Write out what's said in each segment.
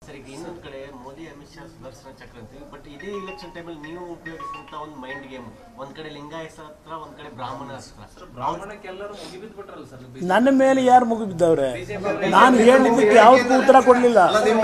sir ಈಗ ಇನ್ನೊಂದ್ ಕಡೆ ಮೋದಿ ಅಮಿತ್ ಶಾ ಸುದರ್ಶನ ಚಕ್ರ ಅಂತೀವಿ ಬಟ್ ಇದೇ ಇಲೆಕ್ಷನ್ ಟೈಮಲ್ಲಿ ನೀವು ಉಪಯೋಗಿಸಿದಂತ ಒಂದು ಮೈಂಡ್ ಗೇಮ್ ಒಂದ್ ಕಡೆ ಲಿಂಗಾಯತ ಅಸ್ತ್ರ ಒಂದ್ ಕಡೆ ಬ್ರಾಹ್ಮಣ ಅಸ್ತ್ರ ಬ್ರಾಹ್ಮಣಕ್ಕೆಲ್ಲರೂ ಮುಗಿಬಿದ್ದು ಬಿಟ್ರಲ್ಲ ಸರ್ ನನ್ನ ಮೇಲೆ ಯಾರು ಮುಗಿಬಿದ್ದವ್ರೆ ನಾನು ಹೇಳಿದ್ದಕ್ಕೆ ಯಾವ್ದಕ್ಕೂ ಉತ್ತರ ಕೊಡಲಿಲ್ಲ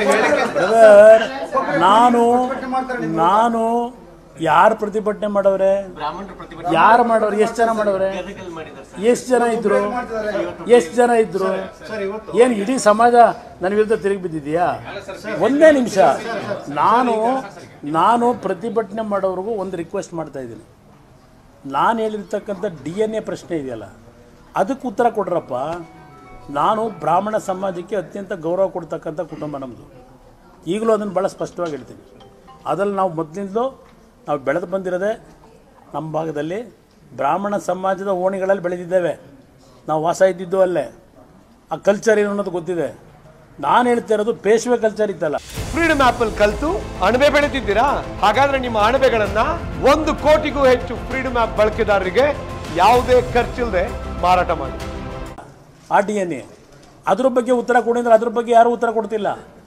ನಾನು ನಾನು ಯಾರು ಪ್ರತಿಭಟನೆ ಮಾಡವ್ರೆ ಬ್ರಾಹ್ಮಣರು ಪ್ರತಿಭಟನೆ ಯಾರು ಮಾಡವ್ರೆ ಎಷ್ಟು ಜನ ಮಾಡವ್ರೆ ಗದಗಲ್ಲಿ ಮಾಡಿದ್ದಾರೆ ಸರ್ ಎಷ್ಟು ಜನ ಇದ್ರು ಎಷ್ಟು ಜನ ಇದ್ರು ಏನು ಇಡೀ ಸಮಾಜ ನನ್ನ ವಿರುದ್ಧ ತಿರುಗಿ ಬಿದ್ದಿದೆಯಾ ಒಂದೇ ನಿಮಿಷ ನಾನು ನಾನು ಪ್ರತಿಭಟನೆ ಮಾಡೋವ್ರಿಗೂ ಒಂದು ರಿಕ್ವೆಸ್ಟ್ ಮಾಡ್ತಾ ಇದ್ದೀನಿ ನಾನು ಹೇಳಿರ್ತಕ್ಕಂಥ ಡಿ ಎನ್ ಎ ಪ್ರಶ್ನೆ ಇದೆಯಲ್ಲ ಅದಕ್ಕೆ ಉತ್ತರ ಕೊಡ್ರಪ್ಪ ನಾನು ಬ್ರಾಹ್ಮಣ ಸಮಾಜಕ್ಕೆ ಅತ್ಯಂತ ಗೌರವ ಕೊಡ್ತಕ್ಕಂಥ ಕುಟುಂಬ ನಮ್ಮದು ಈಗಲೂ ಅದನ್ನು ಭಾಳ ಸ್ಪಷ್ಟವಾಗಿ ಹೇಳ್ತೀನಿ ಅದ್ರಲ್ಲಿ ನಾವು ಮೊದಲಿಂದಲೂ ನಾವು ಬೆಳೆದು ಬಂದಿರೋದೇ ನಮ್ಮ ಭಾಗದಲ್ಲಿ ಬ್ರಾಹ್ಮಣ ಸಮಾಜದ ಓಣಿಗಳಲ್ಲಿ ಬೆಳೆದಿದ್ದೇವೆ ನಾವು ವಾಸ ಇದ್ದಿದ್ದು ಅಲ್ಲೇ ಆ ಕಲ್ಚರ್ ಏನು ಅನ್ನೋದು ಗೊತ್ತಿದೆ ನಾನು ಹೇಳ್ತಾ ಇರೋದು ಪೇಶ್ವೆ ಕಲ್ಚರ್ ಇತ್ತಲ್ಲ ಫ್ರೀಡಮ್ ಆಪ್ ಅಲ್ಲಿ ಕಲ್ತು ಅಣಬೆ ಬೆಳೆದಿದ್ದೀರಾ ಹಾಗಾದ್ರೆ ನಿಮ್ಮ ಅಣಬೆಗಳನ್ನ ಒಂದು ಕೋಟಿಗೂ ಹೆಚ್ಚು ಫ್ರೀಡಮ್ ಆಪ್ ಬಳಕೆದಾರರಿಗೆ ಯಾವುದೇ ಖರ್ಚಿಲ್ಲದೆ ಮಾರಾಟ ಮಾಡಿ ಆ ಡಿ ಎನ್ ಎ ಅದ್ರ ಬಗ್ಗೆ ಉತ್ತರ ಕೊಡಿದ್ರೆ ಅದ್ರ ಬಗ್ಗೆ ಯಾರೂ ಉತ್ತರ ಕೊಡ್ತಿಲ್ಲ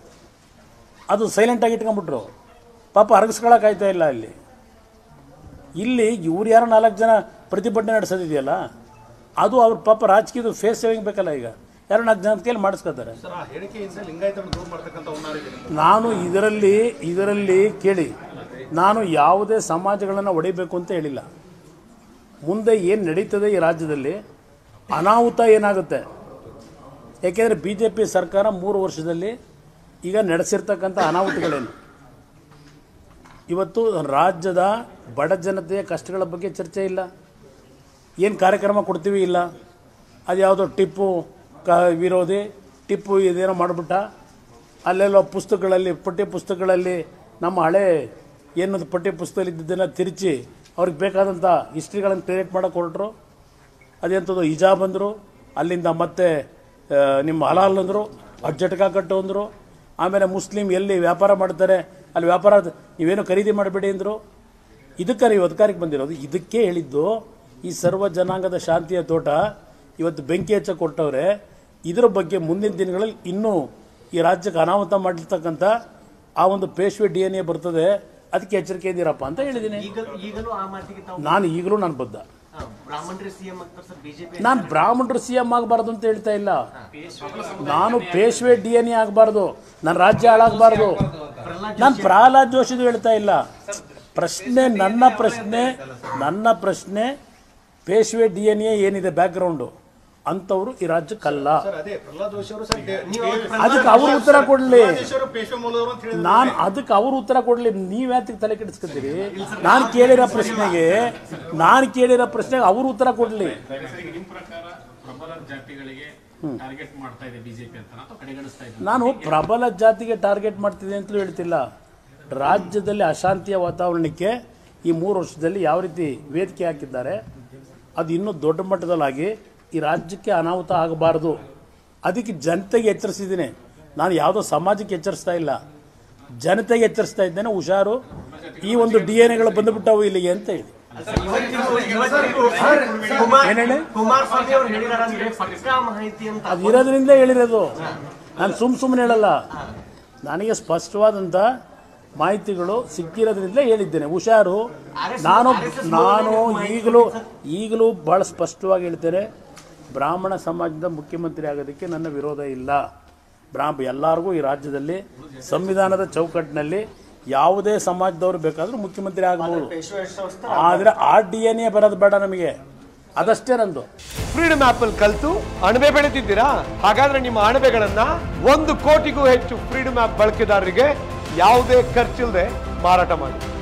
ಅದು ಸೈಲೆಂಟಾಗಿ ಇಟ್ಕೊಂಡ್ಬಿಟ್ರು ಪಾಪ ಅರಗಿಸ್ಕೊಳಕ್ಕಾಯ್ತಾ ಇಲ್ಲ ಇಲ್ಲಿ ಇಲ್ಲಿ ಇವ್ರು ಯಾರೋ ನಾಲ್ಕು ಜನ ಪ್ರತಿಭಟನೆ ನಡೆಸೋದಿದೆಯಲ್ಲ ಅದು ಅವ್ರ ಪಾಪ ರಾಜಕೀಯದ ಫೇಸ್ ಸೇವಿಂಗ್ ಬೇಕಲ್ಲ ಈಗ ಯಾರೋ ನಾಲ್ಕು ಜನ ಕೈಯಲ್ಲಿ ಮಾಡಿಸ್ಕೋತಾರೆ ಸರ್ ಆ ಹೇಳಿಕೆಯಿಂದ ಲಿಂಗಾಯತನ ದೂರ ಮಾಡ್ತಕ್ಕಂಥ ಹುನ್ನಾರಿದೆ ನಾನು ಇದರಲ್ಲಿ ಇದರಲ್ಲಿ ಕೇಳಿ ನಾನು ಯಾವುದೇ ಸಮಾಜಗಳನ್ನು ಒಡಿಬೇಕು ಅಂತ ಹೇಳಿಲ್ಲ ಮುಂದೆ ಏನು ನಡೀತದೆ ಈ ರಾಜ್ಯದಲ್ಲಿ ಅನಾಹುತ ಏನಾಗುತ್ತೆ ಯಾಕೆಂದರೆ ಬಿ ಜೆ ಪಿ ಸರ್ಕಾರ ಮೂರು ವರ್ಷದಲ್ಲಿ ಈಗ ನಡೆಸಿರ್ತಕ್ಕಂಥ ಅನಾಹುತಗಳೇನು ಇವತ್ತು ರಾಜ್ಯದ ಬಡ ಜನತೆಯ ಕಷ್ಟಗಳ ಬಗ್ಗೆ ಚರ್ಚೆ ಇಲ್ಲ ಏನು ಕಾರ್ಯಕ್ರಮ ಕೊಡ್ತೀವಿ ಇಲ್ಲ ಅದು ಯಾವುದೋ ಟಿಪ್ಪು ಕ ವಿರೋಧಿ ಟಿಪ್ಪು ಇದೇನೋ ಮಾಡಿಬಿಟ್ಟ ಅಲ್ಲೆಲ್ಲೋ ಪುಸ್ತಕಗಳಲ್ಲಿ ಪಠ್ಯ ಪುಸ್ತಕಗಳಲ್ಲಿ ನಮ್ಮ ಹಳೆ ಏನದು ಪಠ್ಯ ಪುಸ್ತಕದಲ್ಲಿ ಇದ್ದಿದ್ದನ್ನು ತಿರುಚಿ ಅವ್ರಿಗೆ ಬೇಕಾದಂಥ ಹಿಸ್ಟ್ರಿಗಳನ್ನು ಕ್ರಿಯೇಟ್ ಮಾಡೋಕೆ ಹೊರಟ್ರು ಅದೆಂಥದ್ದು ಹಿಜಾಬ್ ಅಂದರು ಅಲ್ಲಿಂದ ಮತ್ತೆ ಆ, ನಿಮ್ಮ ಹಲಾಲ್ ಅಂದರು ಅಜ್ಜಟ್ಕ ಕಟ್ಟು ಅಂದರು ಆಮೇಲೆ ಮುಸ್ಲಿಂ ಎಲ್ಲಿ ವ್ಯಾಪಾರ ಮಾಡ್ತಾರೆ ಅಲ್ಲಿ ವ್ಯಾಪಾರ ನೀವೇನು ಖರೀದಿ ಮಾಡಬೇಡಿ ಅಂದರು ಇದಕ್ಕೆ ನೀವು ಅಧಿಕಾರಕ್ಕೆ ಬಂದಿರೋದು ಇದಕ್ಕೆ ಹೇಳಿದ್ದು ಈ ಸರ್ವ ಜನಾಂಗದ ಶಾಂತಿಯ ತೋಟ ಇವತ್ತು ಬೆಂಕಿ ಹಚ್ಚ ಕೊಟ್ಟವ್ರೆ ಇದರ ಬಗ್ಗೆ ಮುಂದಿನ ದಿನಗಳಲ್ಲಿ ಇನ್ನೂ ಈ ರಾಜ್ಯಕ್ಕೆ ಅನಾಹುತ ಮಾಡಿರ್ತಕ್ಕಂಥ ಆ ಒಂದು ಪೇಶ್ವೆ ಡಿ ಎನ್ ಎ ಬರ್ತದೆ ಅದಕ್ಕೆ ಎಚ್ಚರಿಕೆ ಇದ್ದೀರಪ್ಪ ಅಂತ ಹೇಳಿದ್ದೀನಿ ಈಗ ಈಗಲೂ ಆ ಮಾತಿಗೆ ತಾವು ನಾನು ಈಗಲೂ ನಾನು ಬದ್ಧ ಆ, ಬ್ರಾಹ್ಮಣರೇ ಸಿಎಂ ಆಗ್ತಾರೆ ಸರ್ ಬಿಜೆಪಿ ನಾನು ಬ್ರಾಹ್ಮಣರು ಸಿ ಎಂ ಆಗಬಾರ್ದು ಅಂತ ಹೇಳ್ತಾ ಇಲ್ಲ ನಾನು ಪೇಶ್ವೆ ಡಿ ಎನ್ ಎ ಆಗಬಾರ್ದು ನನ್ನ ರಾಜ್ಯ ಹಾಳಾಗಬಾರ್ದು ನಾನು ಪ್ರಹ್ಲಾದ್ ಜೋಶಿದು ಹೇಳ್ತಾ ಇಲ್ಲ ಪ್ರಶ್ನೆ ನನ್ನ ಪ್ರಶ್ನೆ ನನ್ನ ಪ್ರಶ್ನೆ ಪೇಶ್ವೆ ಡಿ ಎನ್ ಎ ಏನಿದೆ ಬ್ಯಾಕ್ಗ್ರೌಂಡು ಅಂಥವ್ರು ಈ ರಾಜ್ಯಕ್ಕಲ್ಲ ಸರ್ ಅದೇ ಪ್ರಹ್ಲಾದ್ ಜೋಶಿ ಅವರು ಸರ್ ಡೆ- ಅದಕ್ಕೆ ಅವರು ಉತ್ತರ ಕೊಡಲಿ ಪ್ರಹ್ಲಾದ್ ಜೋಶಿ ಅವರು ಪೇಶ್ವೆ ಮೂಲದವರು ಅಂತ ಹೇಳಿದ್ರು ನಾನು ಅದಕ್ಕೆ ಅವರು ಉತ್ತರ ಕೊಡಲಿ ನೀವು ಯಾತಕ್ಕೆ ತಲೆ ಕೆಡಿಸ್ಕೊತೀರಿ ನಾನು ಕೇಳಿರೋ ಪ್ರಶ್ನೆಗೆ ನಾನು ಕೇಳಿರೋ ಪ್ರಶ್ನೆಗೆ ಅವರು ಉತ್ತರ ಕೊಡಲಿ ಸರಿ ನಿಮ್ ಪ್ರಕಾರ ಪ್ರಬಲ ಜಾತಿಗಳಿಗೆ ಟಾರ್ಗೆಟ್ ಮಾಡ್ತಾ ಇದೆ ಬಿಜೆಪಿ ಅಂತ ಅಥವಾ ಕಡೆಗಣಿಸ್ತಾ ಇದೆ ನಾನು ಪ್ರಬಲ ಜಾತಿಗೆ ಟಾರ್ಗೆಟ್ ಮಾಡ್ತಿದೆ ಅಂತಲೂ ಹೇಳ್ತಿಲ್ಲ ರಾಜ್ಯದಲ್ಲಿ ಅಶಾಂತಿಯ ವಾತಾವರಣಕ್ಕೆ ಈ ಮೂರು ವರ್ಷದಲ್ಲಿ ಯಾವ ರೀತಿ ವೇದಿಕೆ ಹಾಕಿದ್ದಾರೆ ಅದು ಇನ್ನೂ ದೊಡ್ಡ ಮಟ್ಟದಲ್ಲಾಗಿ ಈ ರಾಜ್ಯಕ್ಕೆ ಅನಾಹುತ ಆಗಬಾರ್ದು ಅದಕ್ಕೆ ಜನತೆಗೆ ಎಚ್ಚರಿಸಿದ್ದೀನಿ ನಾನು ಯಾವುದೋ ಸಮಾಜಕ್ಕೆ ಎಚ್ಚರಿಸ್ತಾ ಇಲ್ಲ ಜನತೆಗೆ ಎಚ್ಚರಿಸ್ತಾ ಇದ್ದೇನೆ ಹುಷಾರು ಈ ಒಂದು ಡಿ ಎನ್ ಎಗಳು ಬಂದುಬಿಟ್ಟವು ಇಲ್ಲಿಗೆ ಅಂತ ಹೇಳಿ ಏನ್ ಹೇಳಿ ಕುಮಾರಸ್ವಾಮಿ ಅವ್ರು ಹೇಳಿದಾರ ಅಂದ್ರೆ ಪಕ್ಕಾ ಮಾಹಿತಿ ಅಂತ ಅದು ಇರೋದ್ರಿಂದ ಹೇಳಿರೋದು ನಾನು ಸುಮ್ಮ ಸುಮ್ಮನೆ ಹೇಳಲ್ಲ ನನಗೆ ಸ್ಪಷ್ಟವಾದಂಥ ಮಾಹಿತಿಗಳು ಸಿಕ್ಕಿರೋದ್ರಿಂದ ಹೇಳಿದ್ದೇನೆ ಹುಷಾರು ನಾನು ನಾನು ಈಗಲೂ ಈಗಲೂ ಭಾಳ ಸ್ಪಷ್ಟವಾಗಿ ಹೇಳ್ತೇನೆ ಬ್ರಾಹ್ಮಣ ಸಮಾಜದ ಮುಖ್ಯಮಂತ್ರಿ ಆಗೋದಕ್ಕೆ ನನ್ನ ವಿರೋಧ ಇಲ್ಲ ಬ್ರಾಹ್ಮ ಎಲ್ಲರಿಗೂ ಈ ರಾಜ್ಯದಲ್ಲಿ ಸಂವಿಧಾನದ ಚೌಕಟ್ಟಿನಲ್ಲಿ ಯಾವುದೇ ಸಮಾಜದವರು ಬೇಕಾದರೂ ಮುಖ್ಯಮಂತ್ರಿ ಆಗಬಹುದು ಆದರೆ ಆ ಡಿ ಎನ್ ಎ ಬರೋದು ಬೇಡ ನಮಗೆ ಅದಷ್ಟೇ ನಂದು ಫ್ರೀಡಮ್ ಆಪ್ ಅಲ್ಲಿ ಕಲ್ತು ಅಣಬೆ ಬೆಳೆದಿದ್ದೀರಾ ಹಾಗಾದ್ರೆ ನಿಮ್ಮ ಅಣಬೆಗಳನ್ನ ಒಂದು ಕೋಟಿಗೂ ಹೆಚ್ಚು ಫ್ರೀಡಮ್ ಆಪ್ ಬಳಕೆದಾರರಿಗೆ ಯಾವುದೇ ಖರ್ಚಿಲ್ಲದೆ ಮಾರಾಟ ಮಾಡಿ